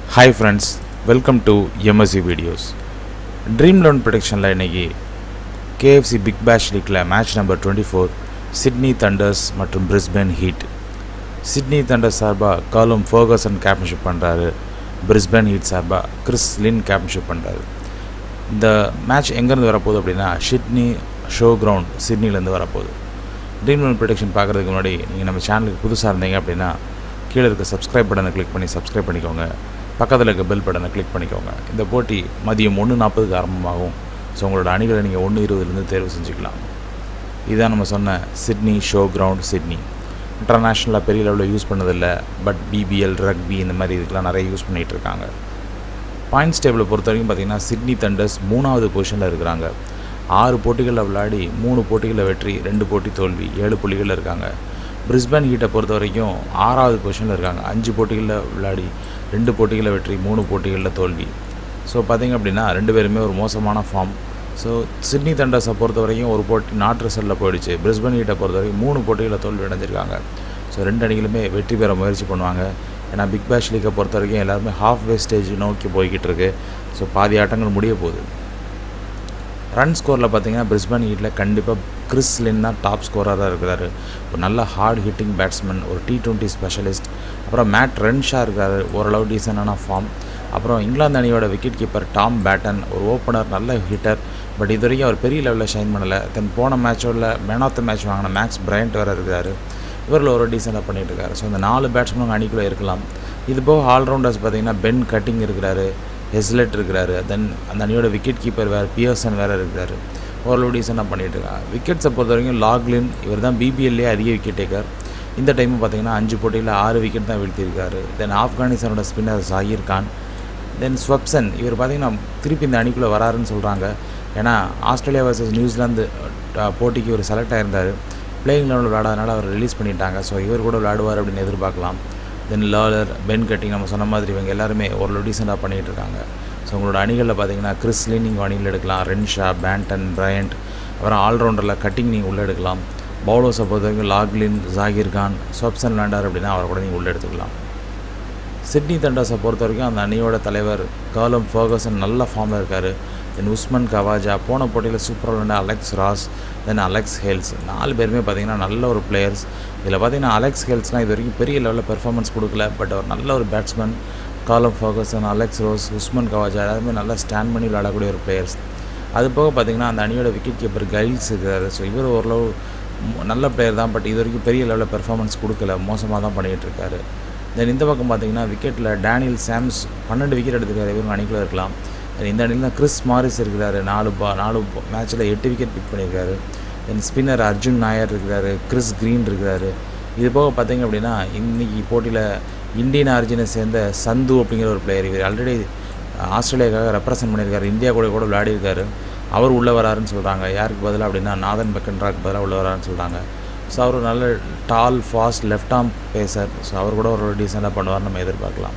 hi friends welcome to MSC videos dream loan ப்ரொடெக்ஷனில் இன்றைக்கி KFC big bash லீக்கில் match number twenty four Sydney Thunders மற்றும் Brisbane Heat Sydney Thunders சார்பாக Callum Ferguson captainship பண்ணுறாரு Brisbane Heat சார்பாக Chris Lynn captainship பண்ணுறாரு இந்த match எங்கேருந்து வரப்போகுது அப்படின்னா ஷிட்னி ஷோ கிரவுண்ட் சிட்னிலேருந்து வரப்போகுது ட்ரீம் லோன் ப்ரொடெக்ஷன் பார்க்குறதுக்கு முன்னாடி நீங்கள் நம்ம சேனலுக்கு புதுசாக இருந்தீங்க அப்படின்னா கீழே இருக்க சப்ஸ்கிரைப் பட்டனை கிளிக் பண்ணி சப்ஸ்கிரைப் பண்ணிக்கோங்க பக்கத்தில் இருக்க பெல் பட்டனை கிளிக் பண்ணிக்கோங்க இந்த போட்டி மதியம் ஒன்று நாற்பதுக்கு ஆரம்பமாகும் ஸோ உங்களோட அணிகளை நீங்கள் ஒன்று இருபதுலேருந்து தேர்வு செஞ்சுக்கலாம் இதுதான் நம்ம சொன்ன சிட்னி ஷோ கிரவுண்ட் சிட்னி இன்டர்நேஷ்னலாக பெரிய லெவலில் யூஸ் பண்ணதில்லை பட் பிபிஎல் ரக்பி இந்த மாதிரி இதுக்கெலாம் நிறைய யூஸ் பண்ணிகிட்டு இருக்காங்க பாயிண்ட்ஸ் டேபிளை பொறுத்த வரைக்கும் பார்த்திங்கன்னா சிட்னி தண்டர்ஸ் மூணாவது பொசிஷனில் இருக்கிறாங்க ஆறு போட்டிகளில் விளையாடி மூணு போட்டிகளில் வெற்றி ரெண்டு போட்டி தோல்வி ஏழு புள்ளிகளில் இருக்காங்க பிரிஸ்பேன் ஹீட்டை பொறுத்த வரைக்கும் ஆறாவது பொசிஷனில் இருக்காங்க அஞ்சு போட்டிகளில் விளையாடி ரெண்டு போட்டிகளில் வெற்றி மூணு போட்டிகளில் தோல்வி ஸோ பார்த்திங்க அப்படின்னா ரெண்டு பேருமே ஒரு மோசமான ஃபார்ம் ஸோ சிட்னி தண்டர்ஸை பொறுத்த வரைக்கும் ஒரு போட்டி நாட் ரிசல்ட்டில் போயிடுச்சு பிரிஸ்பன் ஹீட்டை பொறுத்த வரைக்கும் மூணு போட்டிகளில் தோல்வி அடைஞ்சிருக்காங்க ஸோ ரெண்டு அணிகளுமே வெற்றி பெற முயற்சி பண்ணுவாங்க ஏன்னா பிக் பேஷ் லீக்கை பொறுத்த வரைக்கும் எல்லாருமே ஹாஃப் வே ஸ்டேஜ் நோக்கி போய்கிட்டு இருக்கு ஸோ பாதி ஆட்டங்கள் முடிய போகுது ரன் ஸ்கோரில் பார்த்தீங்கன்னா பிரிஸ்பன் ஹீட்டில் கண்டிப்பாக கிறிஸ் லின் தான் டாப் ஸ்கோரராக இருக்கிறாரு ஒரு நல்ல ஹார்ட் ஹிட்டிங் பேட்ஸ்மேன் ஒரு டி டுவெண்ட்டி ஸ்பெஷலிஸ்ட் அப்புறம் மேட் ரென்ஷா இருக்கார் ஓரளவு டீசெண்டான ஃபார்ம் அப்புறம் இங்கிலாந்து அணியோட விக்கெட் கீப்பர் டாம் பேட்டன் ஒரு ஓப்பனர் நல்ல ஹிட்டர் பட் இது வரைக்கும் அவர் பெரிய லெவலில் ஷைன் பண்ணலை தென் போன மேட்சோட மேன் ஆஃப் த மேட்ச் வாங்கின மேக்ஸ் பிரையண்ட் வேறு இருக்கார் இவரில் ஒரு டீசெண்டாக பண்ணிகிட்டு இருக்காரு ஸோ இந்த நாலு பேட்ஸ்மேன் அணிக்குள்ளே இருக்கலாம் இது போக ஆல்ரவுண்டர்ஸ் பார்த்தீங்கன்னா பென் கட்டிங் இருக்கிறாரு ஹெஸ்லெட் இருக்கிறாரு தென் அந்த அணியோட விக்கெட் கீப்பர் வேறு பியர்சன் வேறு இருக்கிறாரு ஓரளவு டீசெண்டாக பண்ணிகிட்டு இருக்காங்க விக்கெட்ஸை பொறுத்த வரைக்கும் லாக்லின் இவர் தான் பிபிஎல்லே அதிக விக்கெட் டேக்கர் இந்த டைம் பார்த்தீங்கன்னா அஞ்சு போட்டியில் ஆறு விக்கெட் தான் வீழ்த்தியிருக்காரு தென் ஆப்கானிஸ்தானோட spinner Zahir Khan then Swepson இவர் பார்த்தீங்கன்னா திருப்பி இந்த அணிக்குள்ளே வராருன்னு சொல்கிறாங்க ஏன்னா ஆஸ்திரேலியா வர்சஸ் நியூசிலாந்து போட்டிக்கு இவர் செலக்ட் ஆயிருந்தார் பிளேயிங் லெவலில் விளையாடாதனால அவர் ரிலீஸ் பண்ணிட்டாங்க ஸோ இவர் கூட விளையாடுவார் அப்படின்னு எதிர்பார்க்கலாம் தென் லாலர் பென் கட்டிங் நம்ம சொன்ன மாதிரி இவங்க எல்லாருமே ஓரளவு டீசெண்டாக பண்ணிகிட்டு இருக்காங்க ஸோ உங்களோட அணிகளில் பார்த்தீங்கன்னா கிறிஸ்லின் நீங்கள் அணியில் எடுக்கலாம் ரென்ஷா பேண்டன் பிரையண்ட் அப்புறம் ஆல்ரவுண்டரில் கட்டிங் நீங்கள் உள்ளே எடுக்கலாம் பவுலர்ஸை பொறுத்த வரைக்கும் லாக்லின் ஜாகிர் கான் சொப்சன் விளாண்டார் அப்படின்னா அவரை கூட நீங்கள் உள்ளே எடுத்துக்கலாம் சிட்னி தண்டர்ஸை பொறுத்த வரைக்கும் அந்த அணியோட தலைவர் காலம் ஃபர்கசன் நல்ல ஃபார்மில் இருக்கார் தென் உஸ்மன் கவாஜா போன போட்டியில் சூப்பராக விளையாண்ட Alex Ross then Alex Hales நாலு பேருமே பார்த்திங்கன்னா நல்ல ஒரு பிளேயர்ஸ் இதில் பார்த்தீங்கன்னா அலெக்ஸ் ஹெல்ஸ்னால் இது வரைக்கும் பெரிய லெவலில் பெர்ஃபார்மன்ஸ் கொடுக்கல பட் அவர் நல்ல ஒரு batsman Callum Ferguson Alex Ross Usman Khawaja எல்லாருமே நல்லா ஸ்டாண்ட் பண்ணி விளையாடக்கூடிய ஒரு பிளேயர்ஸ் அது போக பார்த்திங்கன்னா அந்த அணியோட விக்கெட் கீப்பர் கைல்ஸ் இருக்கார் ஸோ இவர் ஓரளவு நல்ல பிளேயர் தான் பட் இது வரைக்கும் பெரிய லெவலில் பெர்ஃபார்மன்ஸ் கொடுக்கல மோசமாக தான் பண்ணிகிட்டு இருக்காரு தென் இந்த பக்கம் பார்த்தீங்கன்னா விக்கெட்டில் டேனியல் சாம்ஸ் பன்னெண்டு விக்கெட் எடுத்துருக்காரு இவங்க அணிக்குள்ளே இருக்கலாம் இந்த அணியில் தான் கிறிஸ் மாரிஸ் இருக்கிறாரு நாலு பா நாலு மேட்ச்சில் எட்டு விக்கெட் பிக் பண்ணியிருக்காரு தென் ஸ்பின்னர் அர்ஜுன் நாயர் இருக்கிறாரு கிறிஸ் க்ரீன் இருக்கிறாரு இது போக பார்த்தீங்க அப்படின்னா இன்றைக்கி போட்டியில் இந்தியன் ஆரிஜினை சேர்ந்த சந்து அப்படிங்கிற ஒரு பிளேயர் இவர் ஆல்ரெடி ஆஸ்திரேலியாவுக்காக ரெப்ரசன்ட் பண்ணியிருக்காரு இந்தியா கூட கூட விளையாடிருக்காரு அவர் உள்ளே வராருன்னு சொல்கிறாங்க யாருக்கு பதிலாக அப்படின்னா நாதன் பெக்கன்ட்ராக்கு பதிலாக உள்ளே வராருன்னு சொல்கிறாங்க ஸோ அவர் நல்ல tall fast left arm pacer so அவர் கூட ஒரு டீசெண்டாக பண்ணுவார் நம்ம எதிர்பார்க்கலாம்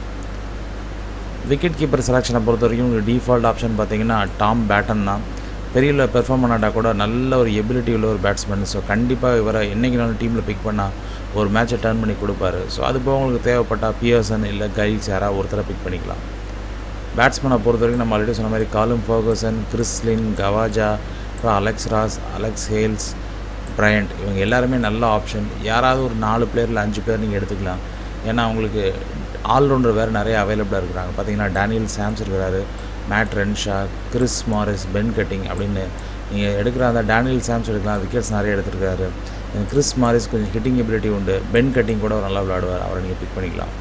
விக்கெட் கீப்பர் செலெக்ஷனை பொறுத்த வரைக்கும் உங்களுக்கு டிஃபால்ட் ஆப்ஷன் பார்த்தீங்கன்னா டாம் பேட்டன் தான் பெரிய பெர்ஃபார்ம் பண்ணாட்டா கூட நல்ல ஒரு எபிலிட்டி உள்ள ஒரு பேட்ஸ்மேன் ஸோ கண்டிப்பாக இவரை என்றைக்கு நாளும் டீமில் பிக் பண்ணால் ஒரு மேட்சை டர்ன் பண்ணி கொடுப்பாரு ஸோ அது போக உங்களுக்கு தேவைப்பட்டால் பியர்சன் இல்லை கைல்ஸ் யாராவது ஒருத்தரை பிக் பண்ணிக்கலாம் பேட்ஸ்மேனை பொறுத்த வரைக்கும் நம்ம ஆல்ரெடி சொன்ன மாதிரி காலும் ஃபர்கசன் கிறிஸ்லின் கவாஜா அப்புறம் Alex Ross Alex Hales Bryant இவங்க எல்லாருமே நல்ல ஆப்ஷன் யாராவது ஒரு நாலு பிளேயரில் அஞ்சு பேர் நீங்கள் எடுத்துக்கலாம் ஏன்னா உங்களுக்கு ஆல்ரவுண்டர் வேறு நிறைய அவைலபிளாக இருக்கிறாங்க பார்த்தீங்கன்னா டேனியல் சாம்ஸ் இருக்கிறாரு Matt Renshaw Chris Morris Ben Cutting அப்படின்னு நீங்கள் எடுக்கிற அந்த டேனியல் சாம்ஸ் எடுக்கலாம் விக்கெட்ஸ் நிறைய எடுத்துருக்காரு கிறிஸ் மாரிஸ் கொஞ்சம் ஹிட்டிங் எபிலிட்டி உண்டு பென் கட்டிங் கூட நல்லா விளையாடுவார் அவரை நீங்கள் பிக் பண்ணிக்கலாம்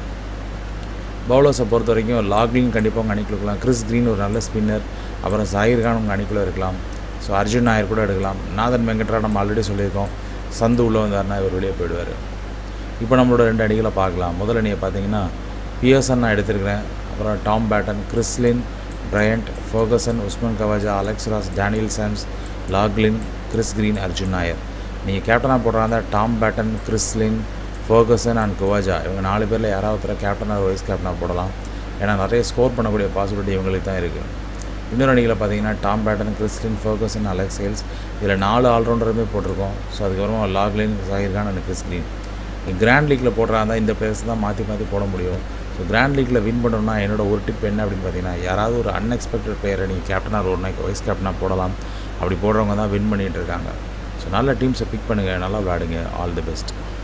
பவுலர்ஸை பொறுத்த வரைக்கும் லாக்லின் கண்டிப்பாக உங்கள் அணிக்குள்ள இருக்கலாம் கிறிஸ் க்ரீன் ஒரு நல்ல ஸ்பின்னர் அப்புறம் சாயிர் கான் உங்கள் அணிக்குள்ளே இருக்கலாம் ஸோ அர்ஜுன் நாயர் கூட எடுக்கலாம் நாதன் வெங்கட்ரா நம்ம ஆல்ரெடி சொல்லியிருக்கோம் சந்து உள்ளே வந்தார்னா இவர் வெளியே போயிடுவார் இப்போ நம்மளோட ரெண்டு அணிகளை பார்க்கலாம் முதல் அணியை பார்த்தீங்கன்னா பியர்சன் நான் எடுத்திருக்கிறேன் அப்புறம் Tom Banton Chris Lynn Bryant Ferguson Usman Khawaja Alex Ross Daniel Sams Laughlin Chris Green Arjun Nair நீங்கள் கேப்டனாக போடுறாங்க Tom Banton Chris Lynn Ferguson and Khawaja இவங்க நாலு பேரில் யாராவது ஒருத்தர கேப்டனாக வைஸ் கேப்டனாக போடலாம் ஏன்னா நிறைய ஸ்கோர் பண்ணக்கூடிய பாசிபிலிட்டி இவங்களுக்கு தான் இருக்குது இன்னொரு அணிகளை பார்த்தீங்கன்னா Tom Banton Chris Lynn Ferguson Alex Hales இதில் நாலு ஆல்ரவுண்டருமே போட்டிருக்கோம் ஸோ அதுக்கப்புறமா Laughlin Zahir Khan and Chris Green grand லீக்கில் போடுறாங்க இந்த பிளேயர்ஸ் தான் மாற்றி மாற்றி போட முடியும் ஸோ கிராண்ட் லீக்கில் வின் பண்ணணும்னா என்னோட ஒரு டிப் என்ன அப்படின்னு பார்த்தீங்கன்னா யாராவது ஒரு அன்எக்ஸ்பெக்டட் பிளேயரை நீங்கள் கேப்டனாக ஒரு நாளைக்கு வைஸ் கேப்டனாக போடலாம் அப்படி போடுறவங்க தான் வின் பண்ணிகிட்டு இருக்காங்க ஸோ நல்ல டீம்ஸை பிக் பண்ணுங்கள் நல்லா விளையாடுங்க ஆல் தி பெஸ்ட்